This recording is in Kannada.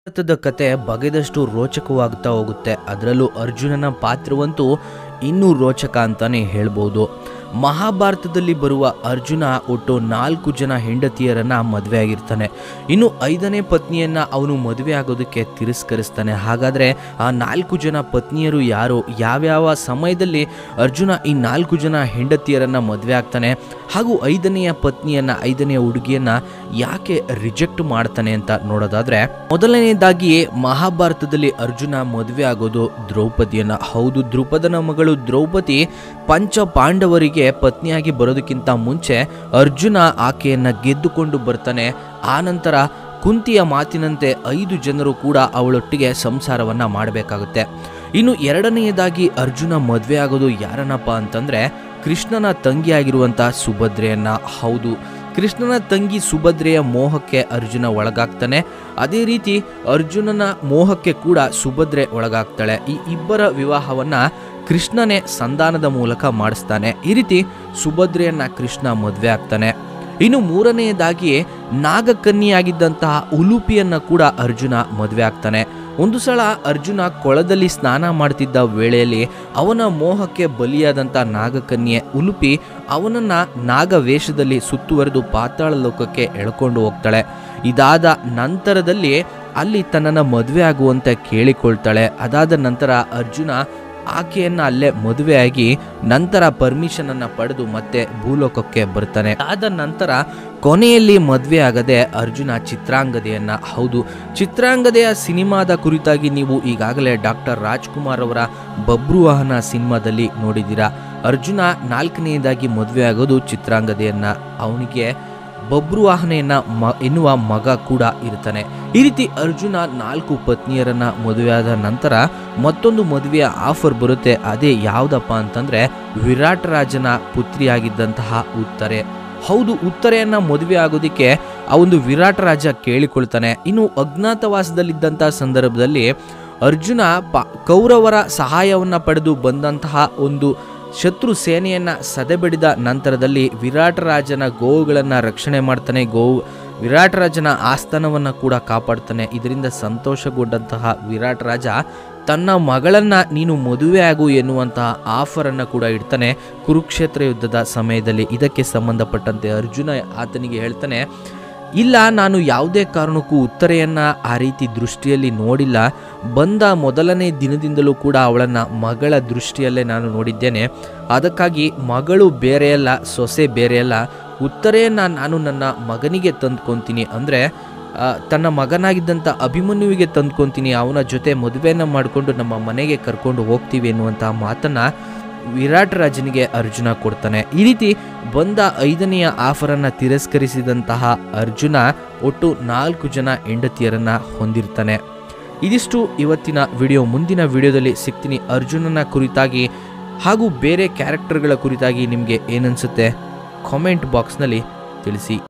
ಭಾರತದ ಕತೆ ಬಗೆದಷ್ಟು ರೋಚಕವಾಗ್ತಾ ಹೋಗುತ್ತೆ ಅದರಲ್ಲೂ ಅರ್ಜುನನ ಪಾತ್ರವಂತೂ ಇನ್ನೂ ರೋಚಕ ಅಂತಾನೆ ಹೇಳ್ಬೋದು ಮಹಾಭಾರತದಲ್ಲಿ ಬರುವ ಅರ್ಜುನ ಒಟ್ಟು ನಾಲ್ಕು ಜನ ಹೆಂಡತಿಯರನ್ನ ಮದುವೆ ಆಗಿರ್ತಾನೆ ಇನ್ನು ಐದನೇ ಪತ್ನಿಯನ್ನ ಅವನು ಮದುವೆ ಆಗೋದಕ್ಕೆ ತಿರಸ್ಕರಿಸ್ತಾನೆ ಹಾಗಾದ್ರೆ ಆ ನಾಲ್ಕು ಜನ ಪತ್ನಿಯರು ಯಾರು ಯಾವ್ಯಾವ ಸಮಯದಲ್ಲಿ ಅರ್ಜುನ ಈ ನಾಲ್ಕು ಜನ ಹೆಂಡತಿಯರನ್ನ ಮದುವೆ ಆಗ್ತಾನೆ ಹಾಗೂ ಐದನೆಯ ಪತ್ನಿಯನ್ನ ಐದನೆಯ ಹುಡುಗಿಯನ್ನ ಯಾಕೆ ರಿಜೆಕ್ಟ್ ಮಾಡ್ತಾನೆ ಅಂತ ನೋಡೋದಾದ್ರೆ ಮೊದಲನೇದಾಗಿ ಮಹಾಭಾರತದಲ್ಲಿ ಅರ್ಜುನ ಮದುವೆ ಆಗೋದು ದ್ರೌಪದಿಯನ್ನ ಹೌದು ದ್ರುಪದನ ಮಗಳು ದ್ರೌಪದಿ ಪಂಚ ಪಾಂಡವರಿಗೆ ಪತ್ನಿಯಾಗಿ ಬರೋದಕ್ಕಿಂತ ಮುಂಚೆ ಅರ್ಜುನ ಆಕೆಯನ್ನ ಗೆದ್ದುಕೊಂಡು ಬರ್ತಾನೆ ಆನಂತರ ಕುಂತಿಯ ಮಾತಿನಂತೆ ಐದು ಜನರು ಕೂಡ ಅವಳೊಟ್ಟಿಗೆ ಸಂಸಾರವನ್ನ ಮಾಡಬೇಕಾಗುತ್ತೆ ಇನ್ನು ಎರಡನೆಯದಾಗಿ ಅರ್ಜುನ ಮದುವೆ ಆಗೋದು ಯಾರನ್ನಪ್ಪ ಅಂತಂದ್ರೆ ಕೃಷ್ಣನ ತಂಗಿಯಾಗಿರುವಂಥ ಸುಭದ್ರೆಯನ್ನ ಹೌದು ಕೃಷ್ಣನ ತಂಗಿ ಸುಭದ್ರೆಯ ಮೋಹಕ್ಕೆ ಅರ್ಜುನ ಒಳಗಾಗ್ತಾನೆ ಅದೇ ರೀತಿ ಅರ್ಜುನನ ಮೋಹಕ್ಕೆ ಕೂಡ ಸುಭದ್ರೆ ಒಳಗಾಗ್ತಾಳೆ ಈ ಇಬ್ಬರ ವಿವಾಹವನ್ನ ಕೃಷ್ಣನೇ ಸಂಧಾನದ ಮೂಲಕ ಮಾಡಿಸ್ತಾನೆ ಈ ರೀತಿ ಸುಭದ್ರೆಯನ್ನ ಕೃಷ್ಣ ಮದುವೆ ಆಗ್ತಾನೆ ಇನ್ನು ಮೂರನೆಯದಾಗಿ ನಾಗಕನ್ನಿಯಾಗಿದ್ದಂತಹ ಉಲುಪಿಯನ್ನ ಕೂಡ ಅರ್ಜುನ ಮದುವೆ ಆಗ್ತಾನೆ ಒಂದು ಸಲ ಅರ್ಜುನ ಕೊಳದಲ್ಲಿ ಸ್ನಾನ ಮಾಡ್ತಿದ್ದ ವೇಳೆಯಲ್ಲಿ ಅವನ ಮೋಹಕ್ಕೆ ಬಲಿಯಾದಂಥ ನಾಗಕನ್ಯೆ ಉಲುಪಿ ಅವನನ್ನ ನಾಗ ವೇಷದಲ್ಲಿ ಸುತ್ತುವರೆದು ಪಾತಾಳ ಲೋಕಕ್ಕೆ ಎಳ್ಕೊಂಡು ಹೋಗ್ತಾಳೆ ಇದಾದ ನಂತರದಲ್ಲಿ ಅಲ್ಲಿ ತನ್ನನ್ನು ಮದುವೆ ಆಗುವಂತೆ ಕೇಳಿಕೊಳ್ತಾಳೆ ಅದಾದ ನಂತರ ಅರ್ಜುನ ಆಕೆಯನ್ನ ಅಲ್ಲೇ ಮದುವೆಯಾಗಿ ನಂತರ ಪರ್ಮಿಷನ್ ಅನ್ನ ಪಡೆದು ಮತ್ತೆ ಭೂಲೋಕಕ್ಕೆ ಬರ್ತಾನೆ ಆದ ನಂತರ ಕೊನೆಯಲ್ಲಿ ಮದುವೆ ಆಗದೆ ಅರ್ಜುನ ಚಿತ್ರಾಂಗದೆಯನ್ನ ಹೌದು ಚಿತ್ರಾಂಗದೆಯ ಸಿನಿಮಾದ ಕುರಿತಾಗಿ ನೀವು ಈಗಾಗಲೇ ಡಾಕ್ಟರ್ ರಾಜ್ಕುಮಾರ್ ಅವರ ಬಬ್ರುವಾಹನ ಸಿನಿಮಾದಲ್ಲಿ ನೋಡಿದ್ದೀರಾ ಅರ್ಜುನ ನಾಲ್ಕನೆಯದಾಗಿ ಮದುವೆ ಆಗೋದು ಚಿತ್ರಾಂಗದೆಯನ್ನ ಅವನಿಗೆ ಬಬ್ರುವಾಹನೆಯನ್ನ ಮ ಎನ್ನುವ ಮಗ ಕೂಡ ಇರ್ತಾನೆ ಈ ರೀತಿ ಅರ್ಜುನ ನಾಲ್ಕು ಪತ್ನಿಯರನ್ನ ಮದುವೆಯಾದ ನಂತರ ಮತ್ತೊಂದು ಮದುವೆಯ ಆಫರ್ ಬರುತ್ತೆ ಅದೇ ಯಾವುದಪ್ಪ ಅಂತಂದ್ರೆ ವಿರಾಟ್ ರಾಜನ ಪುತ್ರಿಯಾಗಿದ್ದಂತಹ ಉತ್ತರೆ ಹೌದು ಉತ್ತರೆಯನ್ನ ಮದುವೆ ಆಗೋದಕ್ಕೆ ಆ ಒಂದು ವಿರಾಟ್ ರಾಜ ಕೇಳಿಕೊಳ್ತಾನೆ ಇನ್ನು ಅಜ್ಞಾತವಾಸದಲ್ಲಿದ್ದಂತಹ ಸಂದರ್ಭದಲ್ಲಿ ಅರ್ಜುನ ಪ ಕೌರವರ ಸಹಾಯವನ್ನ ಪಡೆದು ಬಂದಂತಹ ಒಂದು ಶತ್ರು ಸೇನೆಯನ್ನ ಸದೆಬಡಿದ ನಂತರದಲ್ಲಿ ವಿರಾಟ್ ರಾಜನ ಗೋವುಗಳನ್ನು ರಕ್ಷಣೆ ಮಾಡ್ತಾನೆ ಗೋವು ವಿರಾಟ್ ರಾಜನ ಆಸ್ಥಾನವನ್ನ ಕೂಡ ಕಾಪಾಡ್ತಾನೆ ಇದರಿಂದ ಸಂತೋಷಗೊಂಡಂತಹ ವಿರಾಟ್ ರಾಜ ತನ್ನ ಮಗಳನ್ನ ನೀನು ಮದುವೆ ಆಗು ಎನ್ನುವಂತಹ ಆಫರ್ ಅನ್ನ ಕೂಡ ಇಡ್ತಾನೆ ಕುರುಕ್ಷೇತ್ರ ಯುದ್ಧದ ಸಮಯದಲ್ಲಿ ಇದಕ್ಕೆ ಸಂಬಂಧಪಟ್ಟಂತೆ ಅರ್ಜುನ ಆತನಿಗೆ ಹೇಳ್ತಾನೆ ಇಲ್ಲ ನಾನು ಯಾವುದೇ ಕಾರಣಕ್ಕೂ ಉತ್ತರೆಯನ್ನ ಆ ರೀತಿ ದೃಷ್ಟಿಯಲ್ಲಿ ನೋಡಿಲ್ಲ ಬಂದ ಮೊದಲನೇ ದಿನದಿಂದಲೂ ಕೂಡ ಅವಳನ್ನು ಮಗಳ ದೃಷ್ಟಿಯಲ್ಲೇ ನಾನು ನೋಡಿದ್ದೇನೆ ಅದಕ್ಕಾಗಿ ಮಗಳು ಬೇರೆಯಲ್ಲ ಸೊಸೆ ಬೇರೆಯಲ್ಲ ಉತ್ತರೆಯನ್ನು ನಾನು ನನ್ನ ಮಗನಿಗೆ ತಂದ್ಕೊತೀನಿ ಅಂದರೆ ತನ್ನ ಮಗನಾಗಿದ್ದಂಥ ಅಭಿಮನ್ಯುವಿಗೆ ತಂದ್ಕೊತೀನಿ ಅವನ ಜೊತೆ ಮದುವೆಯನ್ನು ಮಾಡಿಕೊಂಡು ನಮ್ಮ ಮನೆಗೆ ಕರ್ಕೊಂಡು ಹೋಗ್ತೀವಿ ಎನ್ನುವಂತಹ ಮಾತನ್ನು ವಿರಾಟ್ ರಾಜನಿಗೆ ಅರ್ಜುನ ಕೊಡ್ತಾನೆ ಈ ರೀತಿ ಬಂದ ಐದನೆಯ ಆಫರನ್ನು ತಿರಸ್ಕರಿಸಿದಂತಹ ಅರ್ಜುನ ಒಟ್ಟು ನಾಲ್ಕು ಜನ ಹೆಂಡತಿಯರನ್ನ ಹೊಂದಿರ್ತಾನೆ ಇದಿಷ್ಟು ಇವತ್ತಿನ ವಿಡಿಯೋ ಮುಂದಿನ ವಿಡಿಯೋದಲ್ಲಿ ಸಿಗ್ತೀನಿ ಅರ್ಜುನನ ಕುರಿತಾಗಿ ಹಾಗೂ ಬೇರೆ ಕ್ಯಾರೆಕ್ಟರ್ಗಳ ಕುರಿತಾಗಿ ನಿಮಗೆ ಏನನ್ಸುತ್ತೆ ಕಾಮೆಂಟ್ ಬಾಕ್ಸ್ನಲ್ಲಿ ತಿಳಿಸಿ